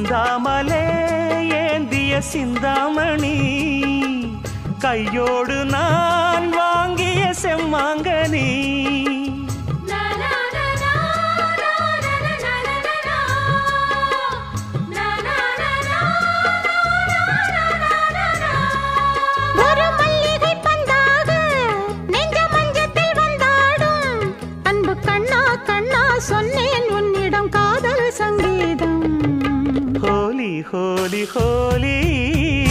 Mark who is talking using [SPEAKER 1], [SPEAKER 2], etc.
[SPEAKER 1] சிந்தாமலே ஏந்திய சிந்தாமணி கையோடு நான் வாங்கிய செம்மாங்கனி
[SPEAKER 2] ஒரு மல்லிகை பந்தாக நெஞ்ச மஞ்சத்தில் வந்தாடும் அன்பு கண்ணா கண்ணா சொன்னேன் உன்னிடம் காதல் சங்கீதம்
[SPEAKER 1] ஹோலி ஹோலி ஹோலி